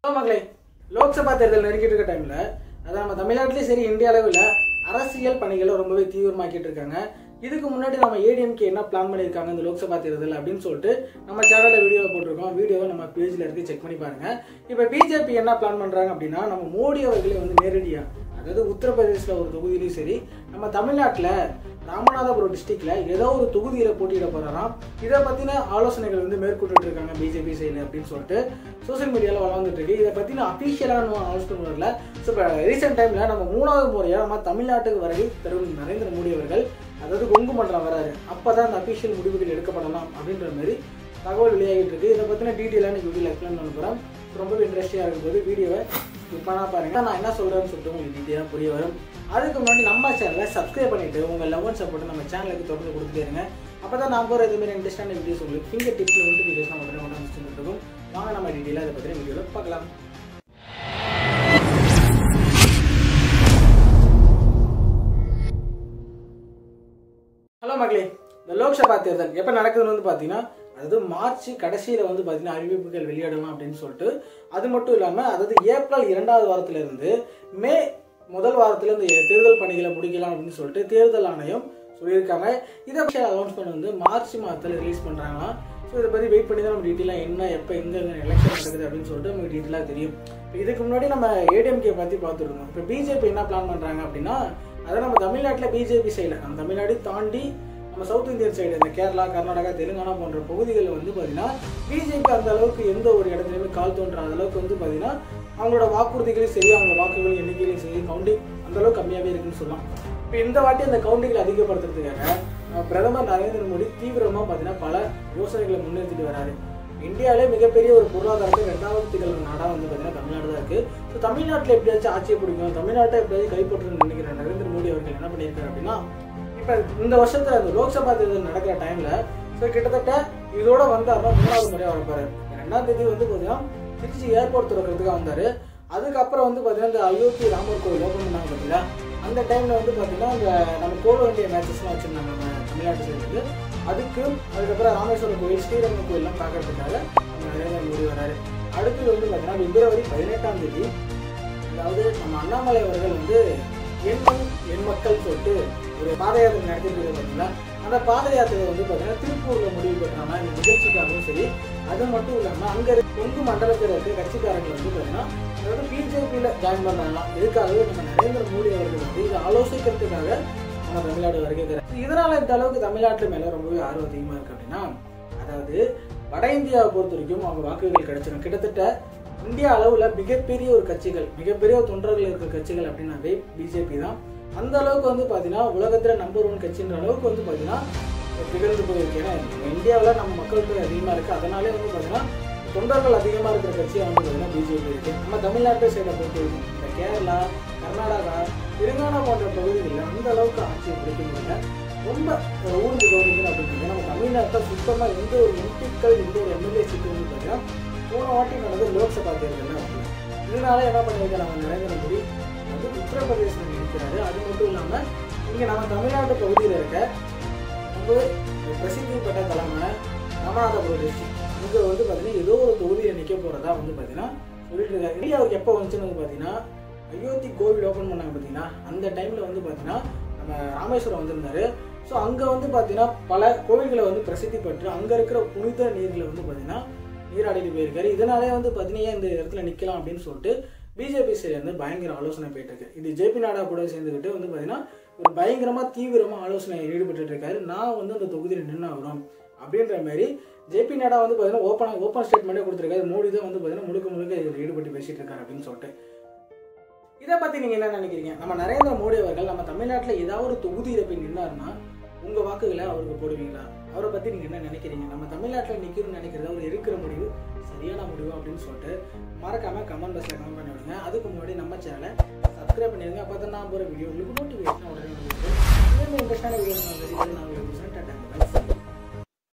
hello மக்களே லோக்சபா தேர்தல் நெருங்கிட்டு இருக்க டைம்ல அதான் நம்ம தமிழ்நாட்டிலேயும் சரி இந்திய அளவில் அரசியல் பணிகளை ரொம்பவே தீவிரமாக்கிட்டு இருக்காங்க இதுக்கு முன்னாடி நம்ம ஏடிஎம்கே என்ன பிளான் பண்ணியிருக்காங்க இந்த லோக்சபா தேர்தல் அப்படின்னு சொல்லிட்டு நம்ம சேனலில் வீடியோ போட்டிருக்கோம் வீடியோவை நம்ம பேஜில் இருக்கு செக் பண்ணி பாருங்க இப்போ பிஜேபி என்ன பிளான் பண்ணுறாங்க அப்படின்னா நம்ம மோடி அவர்களே வந்து நேரடியாக அதாவது உத்தரப்பிரதேசில் ஒரு தொகுதியிலையும் சரி நம்ம தமிழ்நாட்டில் ராமநாதபுரம் டிஸ்ட்ரிக்ட்ல ஏதோ ஒரு தொகுதியில போட்டியிட போறாராம் இதை பத்தின ஆலோசனைகள் வந்து மேற்கொண்டு இருக்காங்க பிஜேபி சைடு அப்படின்னு சொல்லிட்டு சோசியல் மீடியால வளர்ந்துட்டு இருக்கு இதை பத்தின அபிஷியலான ஆலோசனை வரல ஸோ இப்போ ரீசெண்ட் டைம்ல நம்ம மூணாவது முறையா நம்ம தமிழ்நாட்டுக்கு வருகை தரும் நரேந்திர மோடி அவர்கள் அதாவது கொங்கு மன்றம் வராரு அப்பதான் அந்த அபிஷியல் முடிவுகள் எடுக்கப்படலாம் அப்படின்ற மாதிரி தகவல் வெளியாகிட்டு இருக்கு இதை பத்தின டீட்டெயிலான வீடியோல எக்ஸ்பிளைன் பண்ண போறேன் ரொம்ப இன்ட்ரெஸ்டிங்காக இருக்கும்போது வீடியோவை பண்ணா பாருங்க நான் என்ன சொல்றேன்னு சொல்லிட்டு உங்களுக்கு டீட்டெயிலாக புரிய வரும் அதுக்கு முன்னாடி நம்ம சேனலை சப்ஸ்கிரைப் பண்ணிட்டு உங்க லவன் சப்போர்ட் நம்ம சேனலுக்கு தொடர்ந்து கொடுத்துட்டே இருங்க அப்பதான் நான் போகிற இது மாதிரி இன்ட்ரெஸ்டான வீடியோஸ் உங்களுக்கு ஃபிங்கர் டிப்ஸ்ல நோட்டிஃபிகேஷன் உடனே உடனே வந்துட்டு இருக்கும் வாங்க நம்ம டீட்டெயிலாக இதை பற்றின வீடியோவில் பார்க்கலாம் ஹலோ மக்களே இந்த லோக்சபா தேர்தல் எப்போ நடக்குதுன்னு வந்து பார்த்தீங்கன்னா அதாவது மார்ச் கடைசியில் வந்து பார்த்தீங்கன்னா அறிவிப்புகள் வெளியிடலாம் அப்படின்னு சொல்லிட்டு அது மட்டும் இல்லாமல் அதாவது ஏப்ரல் இரண்டாவது வாரத்துல இருந்து மே முதல் வாரத்துல இந்த தேர்தல் பணிகளை முடிக்கலாம் அப்படின்னு சொல்லிட்டு தேர்தல் ஆணையம் சொல்லியிருக்காங்க இதை பற்றி அனௌன்ஸ்மெண்ட் வந்து மார்ச் மாதத்தில் ரிலீஸ் பண்ணுறாங்களாம் ஸோ இதை பற்றி வெயிட் பண்ணி தான் நம்ம டீட்டெயிலாக என்ன எப்போ எங்கே எலெக்ஷன் நடக்குது அப்படின்னு சொல்லிட்டு நமக்கு டீட்டெயிலாக தெரியும் இப்போ இதுக்கு முன்னாடி நம்ம ஏடிஎம்கே பற்றி பார்த்துருந்தோம் இப்போ பிஜேபி என்ன பிளான் பண்ணுறாங்க அப்படின்னா அதை நம்ம தமிழ்நாட்டில் பிஜேபி சைடில் நம்ம தமிழ்நாடு தாண்டி நம்ம சவுத் இந்தியன் சைடு இந்த கேரளா கர்நாடகா தெலுங்கானா போன்ற பகுதிகளில் வந்து பார்த்தீங்கன்னா பிஜேபி அந்த அளவுக்கு எந்த ஒரு இடத்துலையுமே கால் தோன்றாத அளவுக்கு வந்து பார்த்தீங்கன்னா அவங்களோட வாக்குறுதிகளையும் சரி அவங்களோட வாக்குகள் எண்ணிக்கையிலையும் சரி கவுண்டிங் அந்த அளவுக்கு கம்மியாகவே இருக்குன்னு சொல்லலாம் இப்போ இந்த வாட்டி அந்த கவுண்டிங்களை அதிகப்படுத்துறதுக்காக நம்ம பிரதமர் நரேந்திர மோடி தீவிரமாக பார்த்தீங்கன்னா பல யோசனைகளை முன்னெடுத்துட்டு வராரு இந்தியாவிலே மிகப்பெரிய ஒரு பொருளாதாரத்தை ரெண்டாவது திகழ்ற நாடாக வந்து பார்த்தீங்கன்னா தமிழ்நாடு தான் இருக்கு ஸோ தமிழ்நாட்டில் எப்படியாச்சும் ஆட்சியை பிடிக்கும் தமிழ்நாட்டை எப்படியாச்சும் கைப்பற்றணும்னு நினைக்கிற நரேந்திர மோடி அவர்கள் என்ன பண்ணியிருக்காரு அப்படின்னா இப்போ இந்த வருஷத்துல இந்த லோக்சபா தேர்தல் நடக்கிற டைம்ல ஸோ கிட்டத்தட்ட இதோட வந்தாருன்னா மூணாவது முறையாக வரப்பாரு ரெண்டாம் தேதி வந்து பார்த்தீங்கன்னா திருச்சி ஏர்போர்ட் திறக்கிறதுக்காக வந்தாரு அதுக்கப்புறம் வந்து பார்த்தீங்கன்னா இந்த அயோத்தி ராமர் கோவில் ஓப்பன் பண்ணாங்க பார்த்தீங்களா அந்த டைம்ல வந்து பார்த்தீங்கன்னா இந்த நம்ம போட வேண்டிய மேட்சஸ்லாம் வச்சிருந்தாங்க நம்ம தமிழ்நாட்டு சைடுக்கு அதுக்கு அதுக்கப்புறம் ராமேஸ்வரம் கோயில் ஸ்ரீரங்கம் கோயில்லாம் பார்க்கறதுக்காக நம்ம நரேந்திர மோடி வராரு அடுத்தது வந்து பார்த்தீங்கன்னா பிப்ரவரி பதினெட்டாம் தேதி அதாவது நம்ம அண்ணாமலை அவர்கள் வந்து எண்ணும் என் மக்கள் சொல்லிட்டு ஒரு பாத யாத்திரை நடத்திட்டு இருக்காரு பார்த்தீங்களா அந்த பாத யாத்திரை வந்து பார்த்தீங்கன்னா திருப்பூர்ல முடிவு பெற்றாங்க இந்த நிகழ்ச்சிக்காகவும் சரி அது மட்டும் இல்லாமல் அங்கே இருக்க கொங்கு மண்டலத்தில் இருக்க கட்சிக்காரர்கள் வந்து பார்த்தீங்கன்னா அதாவது பிஜேபியில் ஜாயின் பண்ணலாம் இதுக்காகவே நம்ம நரேந்திர மோடி அவர்கள் வந்து இதை ஆலோசிக்கிறதுக்காக நம்ம தமிழ்நாடு வருகை தராங்க இதனால இந்த அளவுக்கு தமிழ்நாட்டு மேல ரொம்பவே ஆர்வம் அதிகமா இருக்கு அப்படின்னா அதாவது வட இந்தியாவை பொறுத்த வரைக்கும் அவங்க வாக்குகள் கிடைச்சிடும் கிட்டத்தட்ட இந்தியா அளவுல மிகப்பெரிய ஒரு கட்சிகள் மிகப்பெரிய ஒரு தொண்டர்கள் இருக்கிற கட்சிகள் அப்படின்னாவே பிஜேபி தான் அந்த அளவுக்கு வந்து பாத்தீங்கன்னா உலகத்துல நம்பர் ஒன் கட்சின்ற அளவுக்கு வந்து பாத்தீங்கன்னா திகழ்ந்து போயிருக்கு ஏன்னா இந்தியாவில் நம்ம மக்கள் தொகை அதிகமா இருக்கு அதனாலே வந்து பாத்தீங்கன்னா தொண்டர்கள் அதிகமா இருக்கிற கட்சியாக வந்து பாத்தீங்கன்னா பிஜேபி இருக்கு நம்ம தமிழ்நாட்டை சைடை பொறுத்த வரைக்கும் இந்த கேரளா கர்நாடகா தெலுங்கானா போன்ற பகுதிகளில் அந்த அளவுக்கு ஆட்சியை பிடிக்க ரொம்ப ஊருக்கு கவனிக்கணும் அப்படின்றது நம்ம தமிழ்நாட்டில் சுத்தமாக எந்த ஒரு எம்பிக்கள் எந்த ஒரு எம்எல்ஏ சீட்டு வந்து பார்த்தீங்கன்னா போன வாட்டி நடந்த லோக்சபா தேர்தலில் வரல இதனால என்ன பண்ணியிருக்க நம்ம நரேந்திர மோடி வந்து உத்தரப்பிரதேசம் இருக்கிறாரு அது மட்டும் இல்லாமல் இங்கே நம்ம தமிழ்நாட்டு பகுதியில் இருக்க ரொம்ப பிரசித்தி பெற்ற தலைமை ராமநாதபுரம் டிஸ்ட்ரிக்ட் இங்கே வந்து பார்த்தீங்கன்னா ஏதோ ஒரு தொகுதியில் நிற்க போகிறதா வந்து பார்த்தீங்கன்னா சொல்லிட்டு இருக்காரு இது அவருக்கு எப்போ வந்துச்சுன்னு வந்து பார்த்தீங்கன்னா அயோத்தி கோவில் ஓப்பன் பண்ணாங்க பார்த்தீங்கன்னா அந்த டைமில் வந்து பார்த்தீங்கன்னா நம்ம ராமேஸ்வரம் வந்திருந்தாரு ஸோ அங்கே வந்து பார்த்தீங்கன்னா பல கோவில்களை வந்து பிரசித்தி பெற்று அங்கே இருக்கிற புனித நீர்களை வந்து பார்த்தீங்கன்னா நீராடிட்டு போயிருக்காரு இதனாலே வந்து பார்த்தீங்கன்னா இந்த இடத்துல நிற்கலாம் அப்படின்னு சொல்லிட்டு பிஜேபி சைடு பயங்கர ஆலோசனை போயிட்டு இருக்கு இது ஜேபி நாடா கூட சேர்ந்துக்கிட்டு வந்து பார்த்தீங்கன்னா ஒரு பயங்கரமாக தீவிரமாக ஆலோசனை ஈடுபட்டு இருக்காரு நான் வந்து அந்த தொகுதியில் நின்று ஆகிறோம் அப்படின்ற மாதிரி ஜேபி நாடா வந்து பார்த்தீங்கன்னா ஓப்பனாக ஓப்பன் ஸ்டேட்மெண்ட்டே கொடுத்துருக்காரு மோடி தான் வந்து பார்த்தீங்கன்னா முழுக்க முழுக்க இதில் ஈடுபட்டு பேசிட்டு இருக்காரு அப்படின்னு சொல்லிட்டு இதை பற்றி நீங்கள் என்ன நினைக்கிறீங்க நம்ம நரேந்திர மோடி அவர்கள் நம்ம தமிழ்நாட்டில் ஏதாவது ஒரு தொகுதியில் போய் நின்னாருன்னா உங்கள் வாக்குகளை அவருக்கு போடுவீங்களா அவரை பற்றி நீங்கள் என்ன நினைக்கிறீங்க நம்ம தமிழ்நாட்டில் நிற்கணும்னு நினைக்கிறது அவர் இருக்கிற முடிவு சரியான முடிவு அப்படின்னு சொல்லிட்டு மறக்காமல் கமெண்ட் பாக்ஸில் கமெண்ட் பண்ணி விடுங்க அதுக்கு முன்னாடி நம்ம சேனலை சப்ஸ்கிரைப் பண்ணிடுங்க அப்போ தான் நான் போகிற வீடியோ உங்களுக்கு நோட்டிஃபிகேஷன் உடனே வந்து இதே மாதிரி இன்ட்ரெஸ்டான வீடியோ நான் நான் உங்களுக்கு டாட்டா